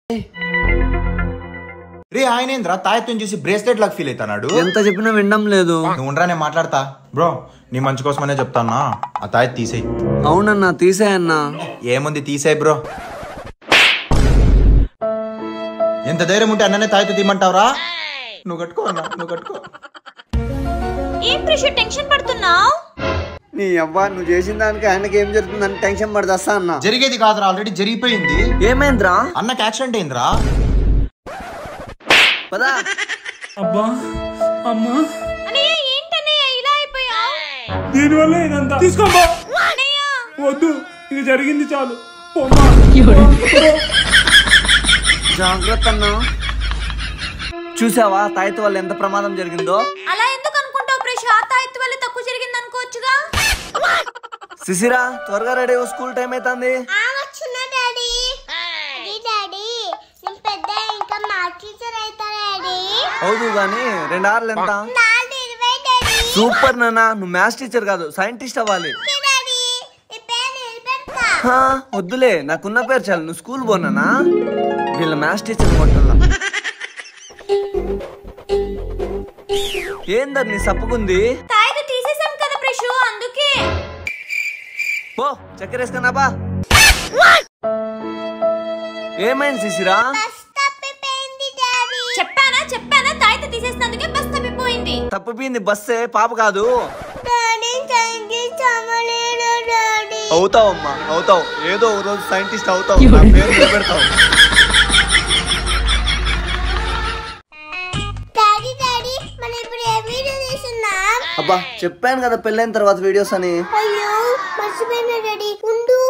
రే ఆయన ఏంద్రా తాయత్వం చూసి బ్రేస్లెట్ లాగా ఫీల్ అవుతాడు ఎంత చెప్పినా వినడం లేదు నువ్వు ఉండరా నేను మాట్లాడతా బ్రో నీ మంచి కోసమనే చెప్తానా ఆ తాయత్ తీసేయి అవునన్నా తీసేయన్నా ఏముంది తీసేయి బ్రో ఎంత ధైర్యం ఉంటే అన్ననే తాయతు తీయమంటావురా నువ్వు కట్టుకో అన్న నువ్వు కట్టుకో ఏం ప్రెషర్ టెన్షన్ పడుతున్నావు నీ అవ్వ నువ్వు చేసిన దానికి ఆయనకి ఏం జరుగుతుందని టెన్షన్ పడదస్తా అన్న జరిగేది కాదురా ఆల్రెడీ జరిగిపోయింది ఏమైందిరా అన్నకి యాక్సిడెంట్ అయిందిరా పదా అబ్బా అమ్మా అన్నయ్య ఏంటన్నయ్య ఇలా అయిపోయావు దీనివల్ల ఇదంతా తీసుకోమ్మా అన్నయ్య వద్దు ఇది జరిగింది చాలు పోమ్మా జాగ్రత్త అన్న చూసావా తాయితు వల్ల ఎంత ప్రమాదం జరిగిందో అలా ఎందుకు అనుకుంటావు ప్రెష్ ఆ తాయెత్తు వల్ల తక్కువ జరిగింది అనుకోవచ్చుగా శిశిరా త్వరగా రెడీ అవ్వు, స్కూల్ టైం అవుతుంది వచ్చున్నా డాడీ అది డాడీ నేను పెద్ద ఇంకా మా టీచర్ అవుతా డాడీ అవుదు గాని రెండు ఆర్లు ఎంత నాలుగు ఇరవై డాడీ సూపర్ నాన్న నువ్వు మ్యాథ్స్ టీచర్ కాదు సైంటిస్ట్ అవ్వాలి ఓకే డాడీ నీ పేరు నిలబెడతా హా, వద్దులే నాకున్న పేరు చాలు నువ్వు స్కూల్ పోనానా వీళ్ళ మ్యాథ్స్ టీచర్ కొట్టాల ఏందర్ నీ సప్పుకుంది తాయెత్తు తీసేసాం కదా ప్రెష్ అందుకే పో చక్కెర వేసుకున్నా బా ఏమైంది శిశిరా బస్ తప్పిపోయింది డాడీ చెప్పానా చెప్పానా తాయెత్తు తీసేసినందుకే బస్ తప్పిపోయింది తప్పిపోయింది బస్సే పాప కాదు డాడీ సైంటిస్ట్ అవ్వలేను డాడీ అవుతావమ్మా అవుతావు ఏదో ఓ రోజు సైంటిస్ట్ అవుతావు నా పేరు నిలబెడతావు డాడీ డాడీ మనం ఇప్పుడు ఏ వీడియో తీస్తున్నాం అబ్బా చెప్పాను కదా పెళ్ళైన తర్వాత వీడియోస్ అని అయ్యో మర్చిపోయినా డాడీ ఉండు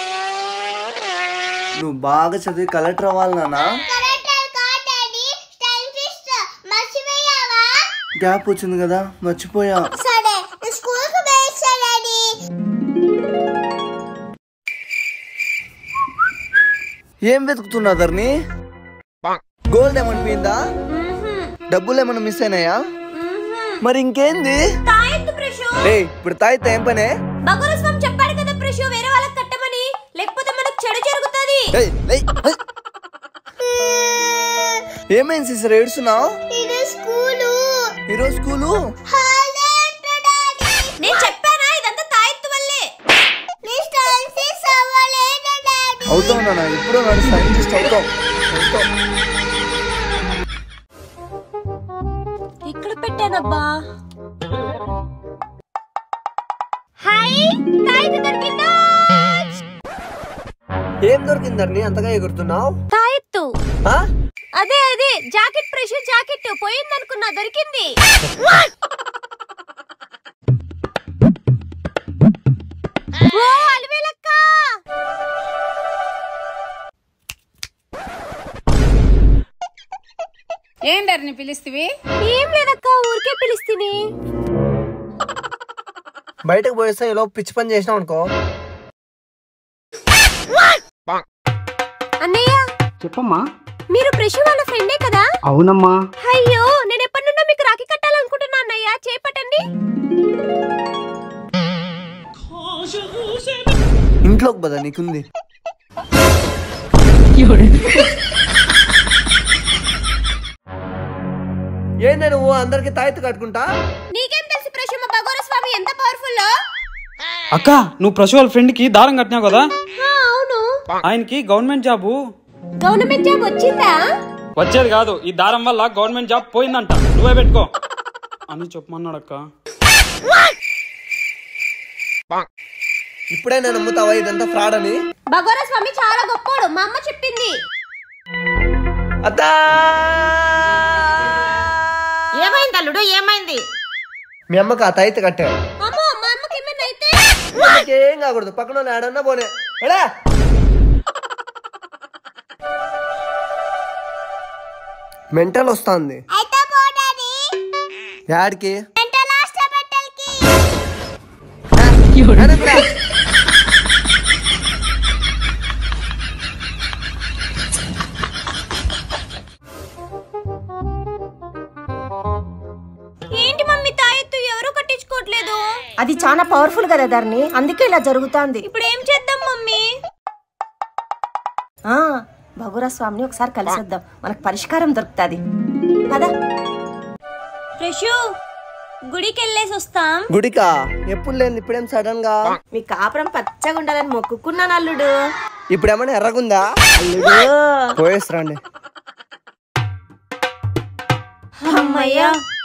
నువ్వు బాగా చదివి కలెక్టర్ అవ్వాలి నానా కరెక్టర్ కాదు డాడీ సైంటిస్ట్ మర్చిపోయావా గ్యాప్ వచ్చింది కదా మర్చిపోయా సరే నేను స్కూల్కి వేస్తా డాడీ ఏం వెతుకుతున్నావు ధర్ని గోల్డ్ ఏమన్నా పోయిందా డబ్బులు ఏమన్నా మిస్ అయినాయా మరి ఇంకేంది తాయెత్తు ప్రెష్ ఏ ఇప్పుడు తాయితే ఏం పనే బగోర స్వామి చెప్పాడు కదా ప్రెష్ వేరే వాళ్ళకి కట్టమని లేకపోతే మనకు చెడు జరుగుతుంది ఏయ్, ఏయ్, ఏయ్. ఏమైంది సిస్టర్ ఏడుస్తున్నావు ఇది స్కూలు ఈరోజు స్కూలు హాలిడే అంట డాడీ నేను చెప్పానా ఇదంతా తాయెత్తు వల్లే నేను సైంటిస్ట్ అవ్వలేదు డాడీ అవుతావు నాన్న ఇప్పుడు నాడు సైంటిస్ట్ అవుతావు అవుతావు ఎక్కడ పెట్టానబ్బా హాయ్ తాయెత్తు దొరికిందా ఏం దొరికింది ధర్ని అంతగా ఎగురుతున్నావు తాయెత్తు ఆ? అదే అదే జాకెట్ ప్రెషర్ జాకెట్ పోయిందనుకున్నా దొరికింది ఓ అలివేలక్క ఏంటని పిలిస్తేవి ఏం లేదక్క ఊరికే పిలిస్తేని బయటకు పోయేస్తా ఇలా పిచ్చి పని చేసినావు అనుకో అన్నయ్య చెప్పమ్మా మీరు ప్రెష్ వాళ్ళ ఫ్రెండే కదా అవునమ్మా అయ్యో నేను ఎప్పటి నుండో మీకు రాఖీ కట్టాలనుకుంటున్నా అన్నయ్య చేపట్టండి ఇంట్లోకి పద నీకుంది ఏందే నువ్వు అందరికి తాయితు కట్టుకుంటా నీకేం తెలుసు ప్రెష్ మా భగోర స్వామి ఎంత పవర్ఫుల్ అక్క నువ్వు ప్రశు వాళ్ళ ఫ్రెండ్ కి దారం కట్టినావు కదా అవును ఆయనకి గవర్నమెంట్ జాబు గవర్నమెంట్ జాబ్ వచ్చిందా వచ్చేది కాదు ఈ దారం వల్ల గవర్నమెంట్ జాబ్ పోయిందంట నువ్వే పెట్టుకో అని చెప్పమన్నాడు అక్క ఇప్పుడే నేను నమ్ముతావా ఇదంతా ఫ్రాడ్ అని భగోర స్వామి చాలా గొప్పోడు మా అమ్మ చెప్పింది అత్తా ఏమైంది అల్లుడు ఏమైంది మీ అమ్మకి ఆ తాయితు కట్టాడు అమ్మో మా అమ్మకి ఏమైనా అయితే ఏం కాకూడదు పక్కన వాళ్ళు ఏడన్నా పోనే ఎడా మెంటల్ వస్తుంది అయితే పో డాడీ యాడికి మెంటల్ హాస్పిటల్కి వెనక్రా. ఏంటి మమ్మీ తాయెత్తు ఎవరు కట్టించుకోవట్లేదు అది చాలా పవర్ఫుల్ కదా ధరణి అందుకే ఇలా జరుగుతాంది ఇప్పుడు ఏం చేద్దాం మమ్మీ ఆ భగూర స్వామిని ఒకసారి కలిసొద్దాం మనకు పరిష్కారం దొరుకుతుంది పద ప్రశు గుడికి వెళ్ళేసి వస్తాం గుడికా ఎప్పుడు లేదు ఇప్పుడేం సడన్ గా మీ కాపురం పచ్చగా ఉండాలని మొక్కుకున్నాను అల్లుడు ఇప్పుడు ఏమైనా ఎర్రగుందా అల్లుడు పోయేస్తారండి అమ్మయ్యా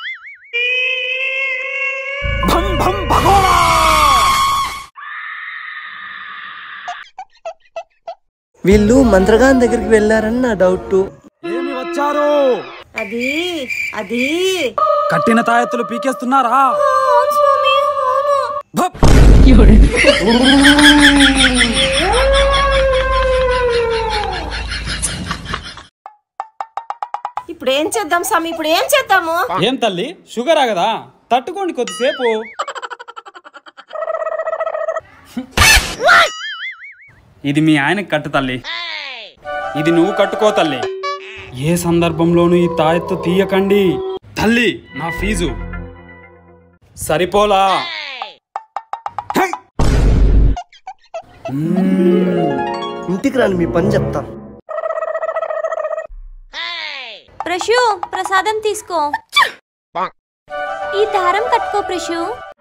వీళ్ళు మంత్రగాన్ దగ్గరికి వెళ్ళారని నా డౌట్ ఏమి వచ్చారు అది అది కట్టిన తాయెత్తులు పీకేస్తున్నారా అవును స్వామి అవును భప్! ఇప్పుడు ఏం చేద్దాం స్వామి ఇప్పుడు ఏం చేద్దాము ఏం తల్లి షుగరా కదా తట్టుకోండి కొద్దిసేపు ఇది మీ ఆయనకి కట్టు తల్లి ఇది నువ్వు కట్టుకో తల్లి ఏ సందర్భంలోనూ ఈ తాయెత్తు తీయకండి తల్లి నా ఫీజు సరిపోలా హై! ఇంటికి రాని మీ పని చెప్తా ప్రశు ప్రసాదం తీసుకో ఈ దారం కట్టుకో ప్రశు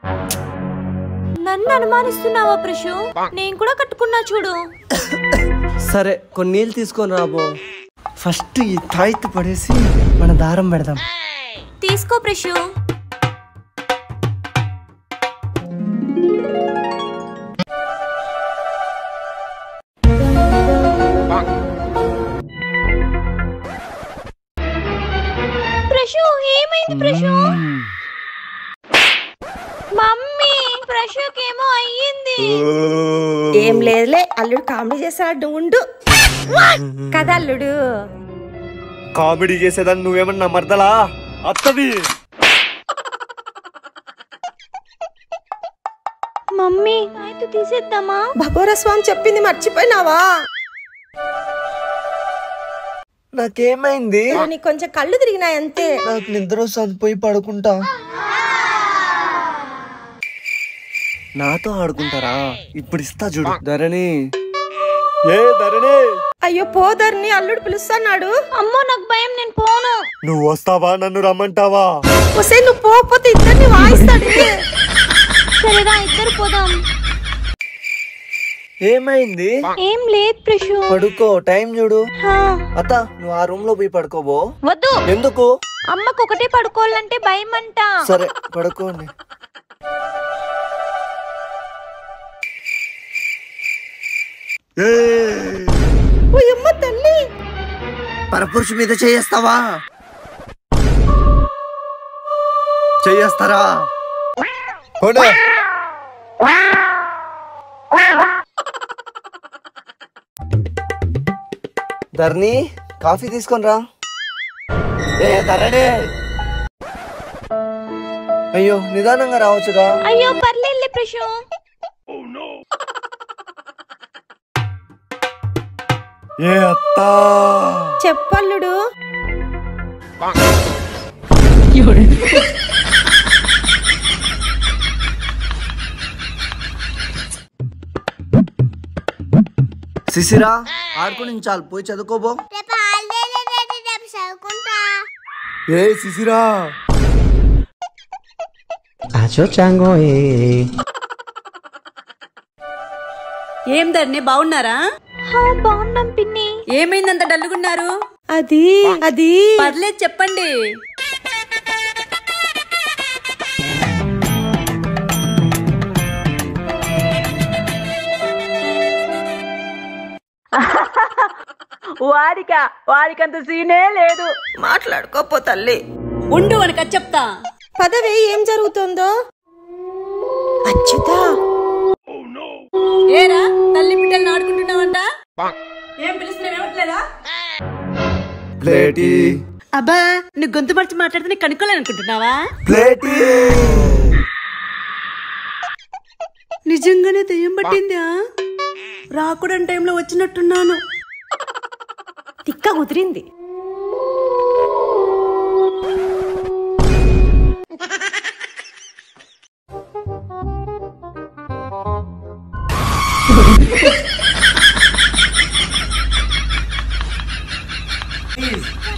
నన్ను అనుమానిస్తున్నావా ప్రశు నేను కూడా కట్టుకున్నా చూడు సరే కొన్ని నీళ్ళు తీసుకొని రాబో ఫస్ట్ ఈ తాయిత్తు పడేసి మన దారం పెడదాం తీసుకో ప్రశు ప్రశు ఏమైంది ప్రశు మమ్మీ ప్రశుకేమో అయ్యింది ఏం లేదులే అల్లుడు కామెడీ చేశాడు ఉండు కదా అల్లుడు కామెడీ చేసేదాన్ని నువ్వేమన్నా మర్దలా అత్తవి మమ్మీ అయితే తీసేద్దామా భగోర స్వామి చెప్పింది మర్చిపోయినావా నాకేమైంది నీకు కొంచెం కళ్ళు తిరిగినాయి అంతే నాకు నిద్ర వస్తుంది పోయి పడుకుంటా నాతో ఆడుకుంటారా ఇప్పుడు ఇస్తా చూడు ధరణి ఏ ధరణి అయ్యో పోదర్ని అల్లుడు పిలుస్తున్నాడు అమ్మో నాకు భయం నేను పోను నువ్వు వస్తావా నన్ను రమ్మంటావా ఒసే నువ్వు పోకపోతే ఇద్దరిని వాయిస్తాడు సరేరా ఇద్దరు పోదాం ఏమైంది ఏం లేదు ప్రశు పడుకో టైం చూడు హా, అత్త నువ్వు ఆ రూమ్ లో పోయి పడుకోబో వద్దు ఎందుకు అమ్మకు ఒకటే పడుకోవాలంటే భయం అంట సరే పడుకోండి అమ్మ తల్లి పరపురుషు మీద చేయేస్తావా చెయ్యేస్తారా పోనీ. ధరణి కాఫీ తీసుకొని రా ఏ ధరణి అయ్యో నిదానంగా రావచ్చుగా అయ్యో పర్లేదులే ప్రశు ఏ అత్తా చెప్పల్లుడు శిశిరా ఆడుకుని చాలు పోయి చదువుకోబో రేపు హాలిడే డాడీ రేపు చదువుకుంటా ఏ శిశిరా ఏం ధరణి బాగున్నారా హా, బాగున్నాం పిన్ని ఏమైందంత డల్లుగున్నారు అది అది పర్లేదు చెప్పండి వాడిక వాడికంత సీనే లేదు మాట్లాడుకోపో తల్లి ఉండు వనక చెప్తా పదవే ఏం జరుగుతుందో అచ్యుతా ఏరా తల్లి బిడ్డల్ని ఆడుకుంటున్నావంట ఏం పిలుస్తున్నావేమట్లేదా ప్లేటీ అబ్బా నువ్వు గొంతు మర్చి మాట్లాడితే నీకు కనుక్కోలేను అనుకుంటున్నావా ప్లేటీ నిజంగానే దెయ్యం పట్టిందా రాకూడని టైంలో వచ్చినట్టున్నాను తిక్క కుదిరింది ప్లీజ్